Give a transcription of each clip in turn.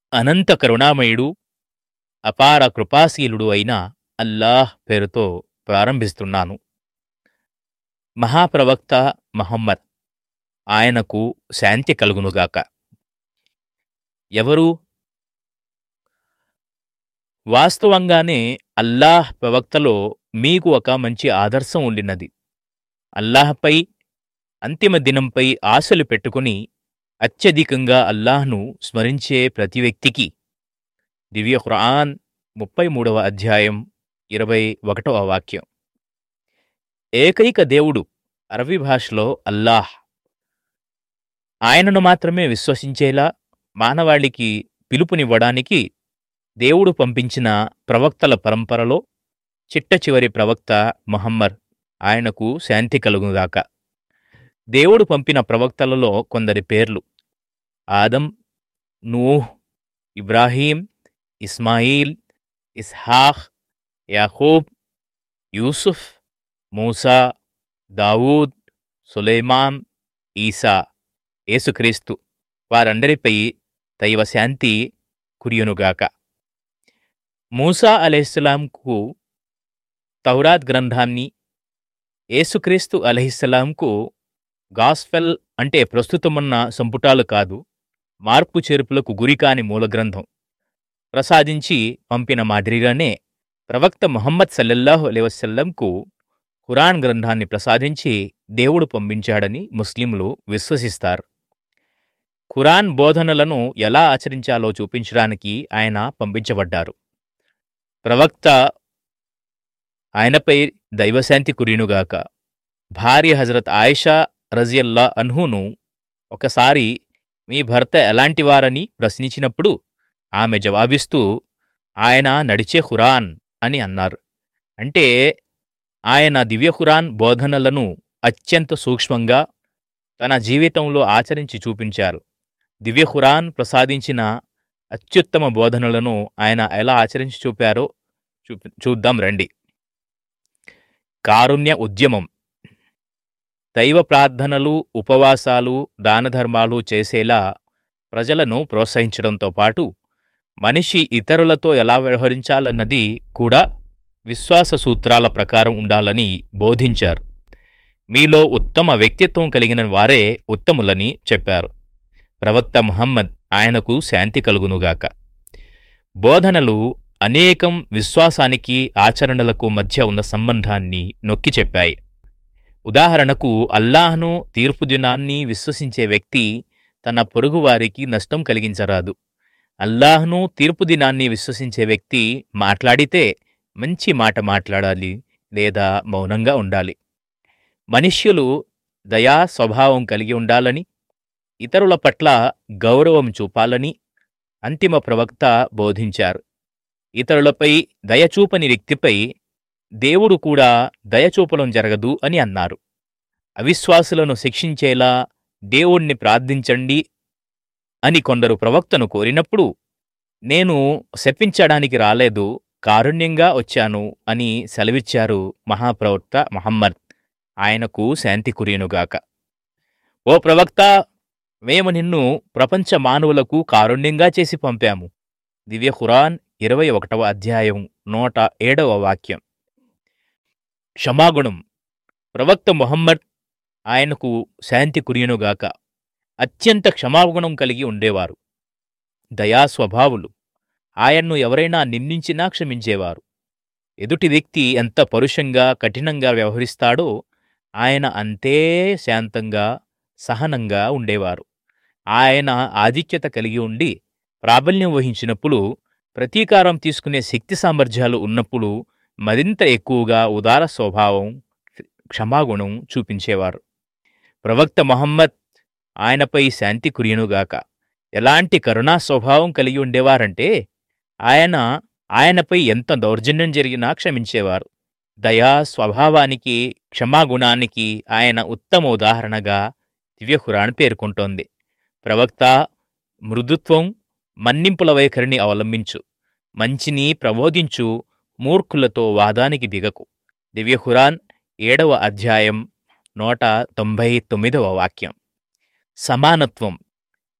అనంత కరుణామయుడు అపార కృపాశీలుడు అయిన అల్లాహ్ పేరుతో ప్రారంభిస్తున్నాను మహాప్రవక్త మహమ్మద్ ఆయనకు శాంతి కలుగునుగాక ఎవరు వాస్తవంగానే అల్లాహ్ ప్రవక్తలో మీకు ఒక మంచి ఆదర్శం ఉండినది అల్లాహ్పై అంతిమ దినంపై ఆశలు పెట్టుకుని అత్యధికంగా అల్లాహ్ను స్మరించే ప్రతి వ్యక్తికి దివ్య ఖురాన్ ముప్పై మూడవ అధ్యాయం ఇరవై ఒకటవ వాక్యం ఏకైక దేవుడు అరబీ భాషలో అల్లాహ్ ఆయనను మాత్రమే విశ్వసించేలా మానవాళికి పిలుపునివ్వడానికి దేవుడు పంపించిన ప్రవక్తల పరంపరలో చిట్ట చివరి ప్రవక్త మహమ్మద్ ఆయనకు శాంతి కలుగుగాక దేవుడు పంపిన ప్రవక్తలలో కొందరి పేర్లు ఆదం నూహ్ ఇబ్రాహీం ఇస్మాయిల్ ఇస్హాక్ యాహూబ్ యూసుఫ్ మూసా దావూద్ సులైమాన్ ఈసా యేసుక్రీస్తు వారందరిపై దైవ శాంతి కురియునుగాక మూసా అలెహిస్సలాంకు తౌరాత్ గ్రంథాన్ని యేసుక్రీస్తు అలహిస్సలాంకు గాస్ఫెల్ అంటే ప్రస్తుతమున్న సంపుటాలు కాదు మార్పు చేర్పులకు గురికాని మూలగ్రంథం ప్రసాదించి పంపిన మాదిరిగానే ప్రవక్త ముహమ్మద్ సల్లల్లాహు అలైవసల్లంకు ఖురాన్ గ్రంథాన్ని ప్రసాదించి దేవుడు పంపించాడని ముస్లింలు విశ్వసిస్తారు ఖురాన్ బోధనలను ఎలా ఆచరించాలో చూపించడానికి ఆయన పంపించబడ్డారు ప్రవక్త ఆయనపై దైవశాంతి కురినుగాక భార్య హజరత్ ఆయిషా రజియల్లా అన్హును ఒకసారి మీ భర్త ఎలాంటివారని ప్రశ్నించినప్పుడు ఆమె జవాబిస్తూ ఆయన నడిచే ఖురాన్ అని అన్నారు అంటే ఆయన దివ్య ఖురాన్ బోధనలను అత్యంత సూక్ష్మంగా తన జీవితంలో ఆచరించి చూపించారు దివ్య ఖురాన్ ప్రసాదించిన అత్యుత్తమ బోధనలను ఆయన ఎలా ఆచరించి చూపారో చూపి చూద్దాం రండి కారుణ్య ఉద్యమం దైవ ప్రార్థనలు ఉపవాసాలు దానధర్మాలు చేసేలా ప్రజలను ప్రోత్సహించడంతో పాటు మనిషి ఇతరులతో ఎలా వ్యవహరించాలన్నది కూడా విశ్వాస సూత్రాల ప్రకారం ఉండాలని బోధించారు మీలో ఉత్తమ వ్యక్తిత్వం కలిగిన వారే ఉత్తములని చెప్పారు ప్రవక్త ముహమ్మద్ ఆయనకు శాంతి కలుగునుగాక బోధనలు అనేకం విశ్వాసానికి ఆచరణలకు మధ్య ఉన్న సంబంధాన్ని నొక్కి చెప్పాయి ఉదాహరణకు అల్లాహ్ను తీర్పు దినాన్ని విశ్వసించే వ్యక్తి తన పొరుగువారికి నష్టం కలిగించరాదు అల్లాహ్ను తీర్పు దినాన్ని విశ్వసించే వ్యక్తి మాట్లాడితే మంచి మాట మాట్లాడాలి లేదా మౌనంగా ఉండాలి మనుష్యులు దయా స్వభావం కలిగి ఉండాలని ఇతరుల పట్ల గౌరవం చూపాలని అంతిమ ప్రవక్త బోధించారు ఇతరులపై దయచూపని వ్యక్తిపై దేవుడు కూడా దయచూపడం జరగదు అని అన్నారు అవిశ్వాసులను శిక్షించేలా దేవుణ్ణి ప్రార్థించండి అని కొందరు ప్రవక్తను కోరినప్పుడు నేను శపించడానికి రాలేదు కారుణ్యంగా వచ్చాను అని సెలవిచ్చారు మహాప్రవక్త మహమ్మద్ ఆయనకు శాంతి కురియనుగాక ఓ ప్రవక్త మేము నిన్ను ప్రపంచ మానవులకు కారుణ్యంగా చేసి పంపాము దివ్య ఖురాన్ ఇరవై ఒకటవ అధ్యాయం నూట ఏడవ వాక్యం క్షమాగుణం ప్రవక్త మొహమ్మద్ ఆయనకు శాంతి కురియనుగాక అత్యంత క్షమాగుణం కలిగి ఉండేవారు దయా స్వభావులు ఆయన్ను ఎవరైనా నిందించినా క్షమించేవారు ఎదుటి వ్యక్తి ఎంత పరుషంగా కఠినంగా వ్యవహరిస్తాడో ఆయన అంతే శాంతంగా సహనంగా ఉండేవారు ఆయన ఆధిక్యత కలిగి ఉండి ప్రాబల్యం వహించినప్పుడు ప్రతీకారం తీసుకునే శక్తి సామర్థ్యాలు ఉన్నప్పుడు మరింత ఎక్కువగా ఉదార స్వభావం క్షమాగుణం చూపించేవారు ప్రవక్త మొహమ్మద్ ఆయనపై శాంతి కురియనుగాక ఎలాంటి కరుణా స్వభావం కలిగి ఉండేవారంటే ఆయన ఆయనపై ఎంత దౌర్జన్యం జరిగినా క్షమించేవారు దయా స్వభావానికి క్షమాగుణానికి ఆయన ఉత్తమ ఉదాహరణగా దివ్యఖురాన్ పేర్కొంటోంది ప్రవక్త మృదుత్వం మన్నింపుల వైఖరిని అవలంబించు మంచిని ప్రబోధించు మూర్ఖులతో వాదానికి దిగకు దివ్యఖురాన్ ఏడవ అధ్యాయం నూట తొంభై తొమ్మిదవ వాక్యం సమానత్వం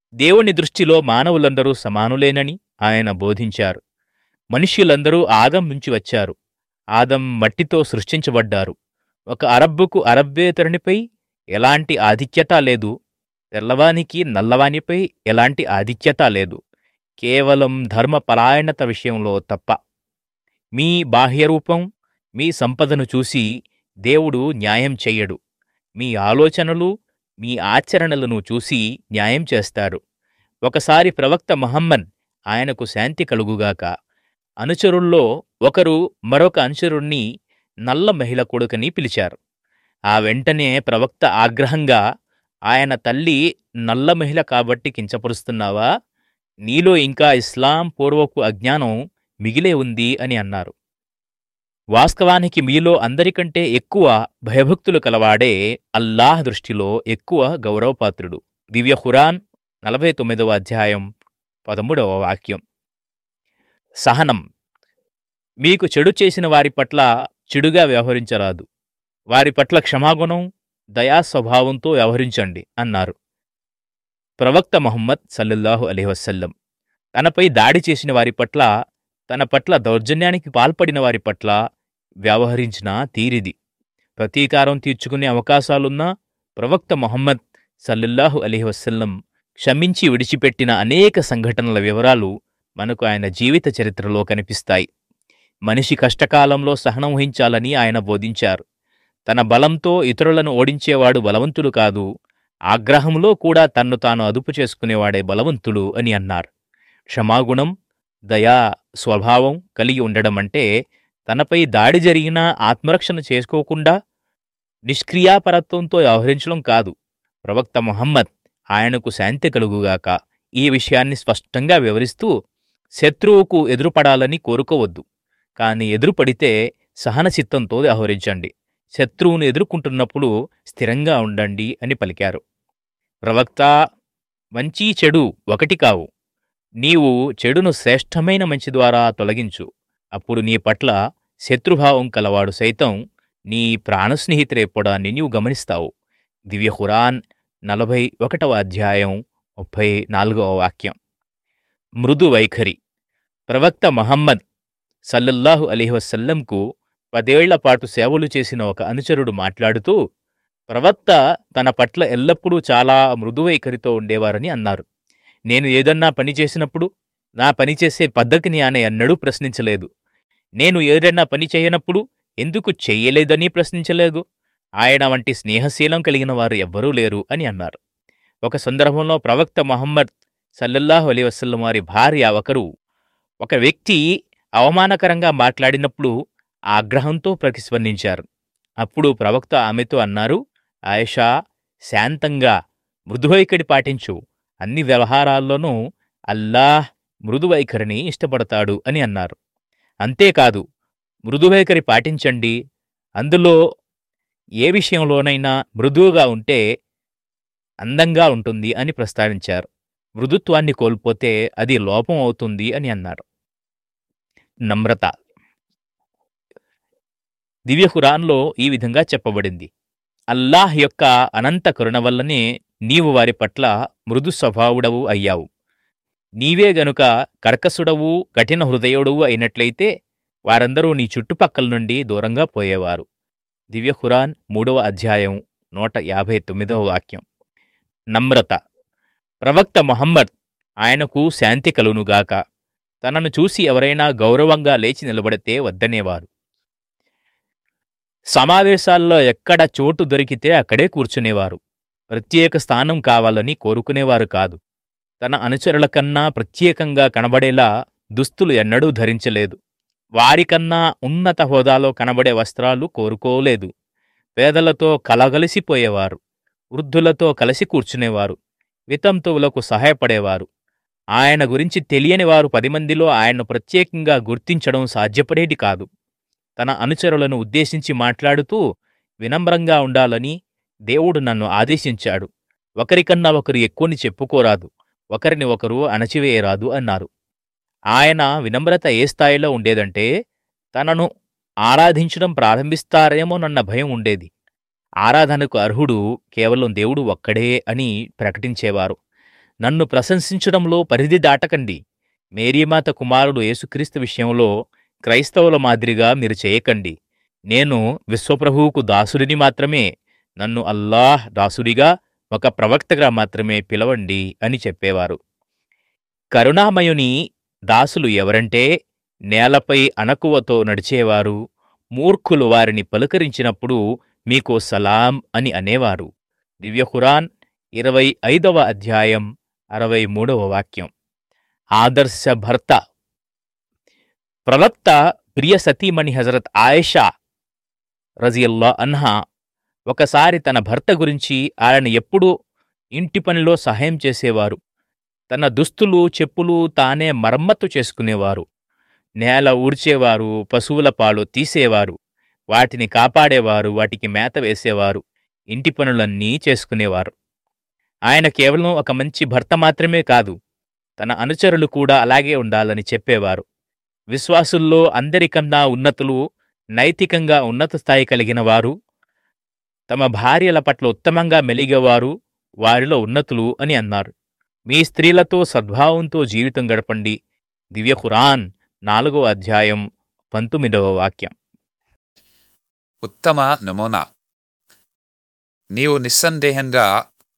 దేవుని దృష్టిలో మానవులందరూ సమానులేనని ఆయన బోధించారు మనుష్యులందరూ ఆదం నుంచి వచ్చారు ఆదం మట్టితో సృష్టించబడ్డారు ఒక అరబ్బుకు అరబ్బేతరునిపై ఎలాంటి ఆధిక్యత లేదు తెల్లవానికి నల్లవానిపై ఎలాంటి ఆధిక్యత లేదు కేవలం ధర్మపరాయణత విషయంలో తప్ప మీ బాహ్యరూపం మీ సంపదను చూసి దేవుడు న్యాయం చెయ్యడు మీ ఆలోచనలు మీ ఆచరణలను చూసి న్యాయం చేస్తాడు ఒకసారి ప్రవక్త మహమ్మద్ ఆయనకు శాంతి కలుగుగాక అనుచరుల్లో ఒకరు మరొక అనుచరుణ్ణి నల్ల మహిళ కొడుకని పిలిచారు ఆ వెంటనే ప్రవక్త ఆగ్రహంగా ఆయన తల్లి నల్ల మహిళ కాబట్టి కించపరుస్తున్నావా నీలో ఇంకా ఇస్లాం పూర్వపు అజ్ఞానం మిగిలే ఉంది అని అన్నారు వాస్తవానికి మీలో అందరికంటే ఎక్కువ భయభక్తులు కలవాడే అల్లాహ్ దృష్టిలో ఎక్కువ గౌరవపాత్రుడు దివ్య ఖురాన్ నలభై తొమ్మిదవ అధ్యాయం పదమూడవ వాక్యం సహనం మీకు చెడు చేసిన వారి పట్ల చెడుగా వ్యవహరించరాదు వారి పట్ల క్షమాగుణం దయా స్వభావంతో వ్యవహరించండి అన్నారు ప్రవక్త మహమ్మద్ సల్లల్లాహు అలైవసల్లం తనపై దాడి చేసిన వారి పట్ల తన పట్ల దౌర్జన్యానికి పాల్పడిన వారి పట్ల వ్యవహరించిన తీరిది ప్రతీకారం తీర్చుకునే అవకాశాలున్నా ప్రవక్త మొహమ్మద్ సల్లల్లాహు అలీవసల్లం క్షమించి విడిచిపెట్టిన అనేక సంఘటనల వివరాలు మనకు ఆయన జీవిత చరిత్రలో కనిపిస్తాయి మనిషి కష్టకాలంలో సహనం వహించాలని ఆయన బోధించారు తన బలంతో ఇతరులను ఓడించేవాడు బలవంతుడు కాదు ఆగ్రహంలో కూడా తన్ను తాను అదుపు చేసుకునేవాడే బలవంతుడు అని అన్నారు క్షమాగుణం దయా స్వభావం కలిగి ఉండడం అంటే తనపై దాడి జరిగినా ఆత్మరక్షణ చేసుకోకుండా నిష్క్రియాపరత్వంతో వ్యవహరించడం కాదు ప్రవక్త మొహమ్మద్ ఆయనకు శాంతి కలుగుగాక ఈ విషయాన్ని స్పష్టంగా వివరిస్తూ శత్రువుకు ఎదురుపడాలని కోరుకోవద్దు కాని ఎదురుపడితే సహనచిత్తంతో వ్యవహరించండి శత్రువును ఎదుర్కొంటున్నప్పుడు స్థిరంగా ఉండండి అని పలికారు ప్రవక్త మంచి చెడు ఒకటి కావు నీవు చెడును శ్రేష్టమైన మంచి ద్వారా తొలగించు అప్పుడు నీ పట్ల శత్రుభావం కలవాడు సైతం నీ ప్రాణస్నేహితుడైపోవడాన్ని నీవు గమనిస్తావు దివ్య ఖురాన్ నలభై ఒకటవ అధ్యాయం ముప్పై నాలుగవ వాక్యం మృదు వైఖరి ప్రవక్త మహమ్మద్ సల్లల్లాహు అలీవసల్లంకు పదేళ్లపాటు సేవలు చేసిన ఒక అనుచరుడు మాట్లాడుతూ ప్రవక్త తన పట్ల ఎల్లప్పుడూ చాలా మృదువైఖరితో ఉండేవారని అన్నారు నేను ఏదన్నా పని చేసినప్పుడు నా పని చేసే పద్ధతిని ఆయన ఎన్నడూ ప్రశ్నించలేదు నేను ఏదైనా పని చేయనప్పుడు ఎందుకు చెయ్యలేదని ప్రశ్నించలేదు ఆయన వంటి స్నేహశీలం కలిగిన వారు ఎవ్వరూ లేరు అని అన్నారు ఒక సందర్భంలో ప్రవక్త మహమ్మద్ సల్లల్లాహు అలీ వసల్లం వారి భార్య ఒకరు ఒక వ్యక్తి అవమానకరంగా మాట్లాడినప్పుడు ఆగ్రహంతో ప్రతిస్పందించారు అప్పుడు ప్రవక్త ఆమెతో అన్నారు ఆయేషా శాంతంగా మృదువైఖరి పాటించు అన్ని వ్యవహారాల్లోనూ అల్లాహ్ మృదువైఖరిని ఇష్టపడతాడు అని అన్నారు అంతేకాదు మృదువైఖరి పాటించండి అందులో ఏ విషయంలోనైనా మృదువుగా ఉంటే అందంగా ఉంటుంది అని ప్రస్తావించారు మృదుత్వాన్ని కోల్పోతే అది లోపం అవుతుంది అని అన్నారు నమ్రత దివ్య ఖురాన్లో ఈ విధంగా చెప్పబడింది అల్లాహ్ యొక్క అనంత కరుణ వల్లనే నీవు వారి పట్ల మృదు స్వభావుడవు అయ్యావు నీవే గనుక కర్కసుడవు కఠిన హృదయుడవు అయినట్లయితే వారందరూ నీ చుట్టుపక్కల నుండి దూరంగా పోయేవారు దివ్య ఖురాన్ మూడవ అధ్యాయం నూట యాభై తొమ్మిదవ వాక్యం నమ్రత ప్రవక్త మొహమ్మద్ ఆయనకు శాంతి కలునుగాక తనను చూసి ఎవరైనా గౌరవంగా లేచి నిలబడితే వద్దనేవారు సమావేశాల్లో ఎక్కడ చోటు దొరికితే అక్కడే కూర్చునేవారు ప్రత్యేక స్థానం కావాలని కోరుకునేవారు కాదు తన అనుచరుల కన్నా ప్రత్యేకంగా కనబడేలా దుస్తులు ఎన్నడూ ధరించలేదు వారికన్నా ఉన్నత హోదాలో కనబడే వస్త్రాలు కోరుకోలేదు పేదలతో కలగలిసిపోయేవారు వృద్ధులతో కలిసి కూర్చునేవారు వితంతువులకు సహాయపడేవారు ఆయన గురించి తెలియని వారు పది మందిలో ఆయన్ను ప్రత్యేకంగా గుర్తించడం సాధ్యపడేది కాదు తన అనుచరులను ఉద్దేశించి మాట్లాడుతూ వినమ్రంగా ఉండాలని దేవుడు నన్ను ఆదేశించాడు ఒకరికన్నా ఒకరు ఎక్కువని చెప్పుకోరాదు ఒకరిని ఒకరు అణచివేయరాదు అన్నారు ఆయన వినమ్రత ఏ స్థాయిలో ఉండేదంటే తనను ఆరాధించడం ప్రారంభిస్తారేమోనన్న భయం ఉండేది ఆరాధనకు అర్హుడు కేవలం దేవుడు ఒక్కడే అని ప్రకటించేవారు నన్ను ప్రశంసించడంలో పరిధి దాటకండి మేరీమాత కుమారుడు యేసుక్రీస్తు విషయంలో క్రైస్తవుల మాదిరిగా మీరు చేయకండి నేను విశ్వప్రభువుకు దాసుడిని మాత్రమే నన్ను అల్లాహ్ దాసుడిగా ఒక ప్రవక్తగా మాత్రమే పిలవండి అని చెప్పేవారు కరుణామయుని దాసులు ఎవరంటే నేలపై అణకువతో నడిచేవారు మూర్ఖులు వారిని పలుకరించినప్పుడు మీకు సలాం అని అనేవారు దివ్య ఖురాన్ ఇరవై ఐదవ అధ్యాయం అరవై మూడవ వాక్యం ఆదర్శ భర్త ప్రవక్త ప్రియ సతీమణి హజరత్ ఆయేషా రజియల్లా అన్హా ఒకసారి తన భర్త గురించి ఆయన ఎప్పుడూ ఇంటి పనిలో సహాయం చేసేవారు తన దుస్తులు చెప్పులు తానే మరమ్మత్తు చేసుకునేవారు నేల ఊడ్చేవారు పశువుల పాలు తీసేవారు వాటిని కాపాడేవారు వాటికి మేత వేసేవారు ఇంటి పనులన్నీ చేసుకునేవారు ఆయన కేవలం ఒక మంచి భర్త మాత్రమే కాదు తన అనుచరులు కూడా అలాగే ఉండాలని చెప్పేవారు విశ్వాసుల్లో అందరికన్నా ఉన్నతులు నైతికంగా ఉన్నత స్థాయి కలిగిన వారు తమ భార్యల పట్ల ఉత్తమంగా మెలిగేవారు వారిలో ఉన్నతులు అని అన్నారు మీ స్త్రీలతో సద్భావంతో జీవితం గడపండి దివ్య ఖురాన్ నాలుగో అధ్యాయం పంతొమ్మిదవ వాక్యం ఉత్తమ నమూనా నీవు నిస్సందేహంగా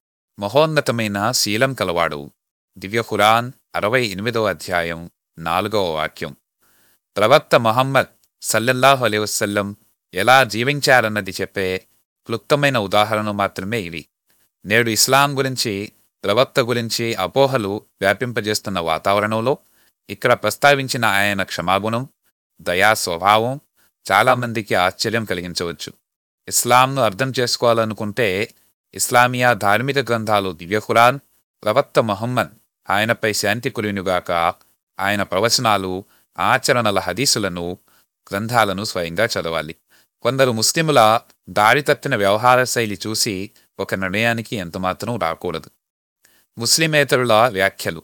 మహోన్నతమైన శీలం కలవాడు దివ్య ఖురాన్ అరవై ఎనిమిదవ అధ్యాయం నాలుగవ వాక్యం ప్రవక్త మొహమ్మద్ సల్లల్లాహు అలైహి వసల్లం ఎలా జీవించారన్నది చెప్పే క్లుప్తమైన ఉదాహరణ మాత్రమే ఇవి నేడు ఇస్లాం గురించి ప్రవక్త గురించి అపోహలు వ్యాపింపజేస్తున్న వాతావరణంలో ఇక్కడ ప్రస్తావించిన ఆయన క్షమాగుణం దయా స్వభావం చాలామందికి ఆశ్చర్యం కలిగించవచ్చు ఇస్లాంను అర్థం చేసుకోవాలనుకుంటే ఇస్లామియా ధార్మిక గ్రంథాలు దివ్య ఖురాన్ ప్రవక్త మొహమ్మద్ ఆయనపై శాంతి కురినుగాక ఆయన ప్రవచనాలు ఆచరణల హదీసులను గ్రంథాలను స్వయంగా చదవాలి కొందరు ముస్లిముల దారి తప్పిన వ్యవహార శైలి చూసి ఒక నిర్ణయానికి ఎంతమాత్రం రాకూడదు ముస్లిమేతరుల వ్యాఖ్యలు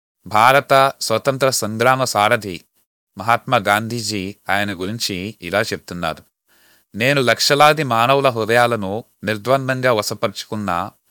భారత స్వతంత్ర సంగ్రామ సారథి మహాత్మా గాంధీజీ ఆయన గురించి ఇలా చెప్తున్నారు నేను లక్షలాది మానవుల హృదయాలను నిర్ద్వందంగా వశపరుచుకున్న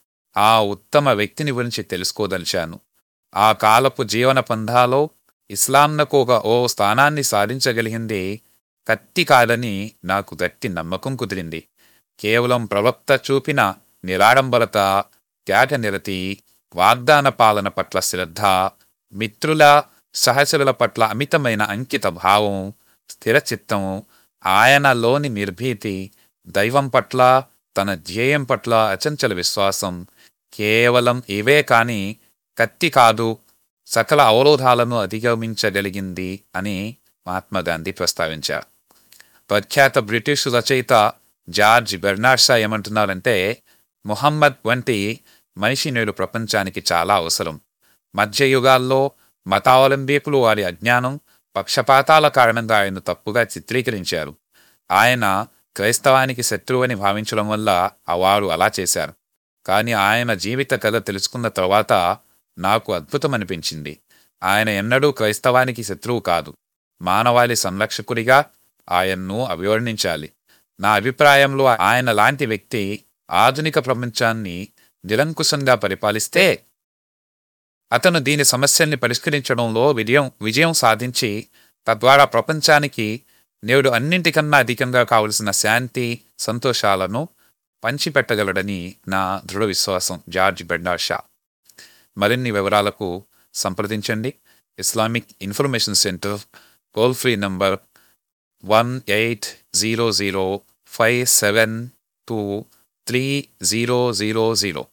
ఆ ఉత్తమ వ్యక్తిని గురించి తెలుసుకోదలిచాను ఆ కాలపు జీవన పంధాలో ఇస్లాంనకు ఒక ఓ స్థానాన్ని సాధించగలిగింది కత్తి కాదని నాకు గట్టి నమ్మకం కుదిరింది కేవలం ప్రవక్త చూపిన నిరాడంబరత త్యాగనిరతి వాగ్దాన పాలన పట్ల శ్రద్ధ మిత్రుల సహచరుల పట్ల అమితమైన అంకిత భావం స్థిరచిత్తం ఆయనలోని నిర్భీతి దైవం పట్ల తన ధ్యేయం పట్ల అచంచల విశ్వాసం కేవలం ఇవే కాని కత్తి కాదు సకల అవరోధాలను అధిగమించగలిగింది అని మహాత్మాగాంధీ ప్రస్తావించారు ప్రఖ్యాత బ్రిటిష్ రచయిత జార్జ్ బెర్నార్షా ఏమంటున్నారంటే ముహమ్మద్ వంటి మనిషి నేడు ప్రపంచానికి చాలా అవసరం మధ్యయుగాల్లో మతావలంబీకులు వారి అజ్ఞానం పక్షపాతాల కారణంగా ఆయన తప్పుగా చిత్రీకరించారు ఆయన క్రైస్తవానికి శత్రువని భావించడం వల్ల వారు అలా చేశారు కానీ ఆయన జీవిత కథ తెలుసుకున్న తర్వాత నాకు అద్భుతమనిపించింది ఆయన ఎన్నడూ క్రైస్తవానికి శత్రువు కాదు మానవాళి సంరక్షకుడిగా ఆయన్ను అభివర్ణించాలి నా అభిప్రాయంలో ఆయన లాంటి వ్యక్తి ఆధునిక ప్రపంచాన్ని నిరంకుశంగా పరిపాలిస్తే అతను దీని సమస్యల్ని పరిష్కరించడంలో విజయం విజయం సాధించి తద్వారా ప్రపంచానికి నేడు అన్నింటికన్నా అధికంగా కావలసిన శాంతి సంతోషాలను పంచిపెట్టగలడని నా దృఢ విశ్వాసం జార్జ్ బెండార్ షా మరిన్ని వివరాలకు సంప్రదించండి Islamic information centre toll free number one eight zero zero five seven two three zero zero zero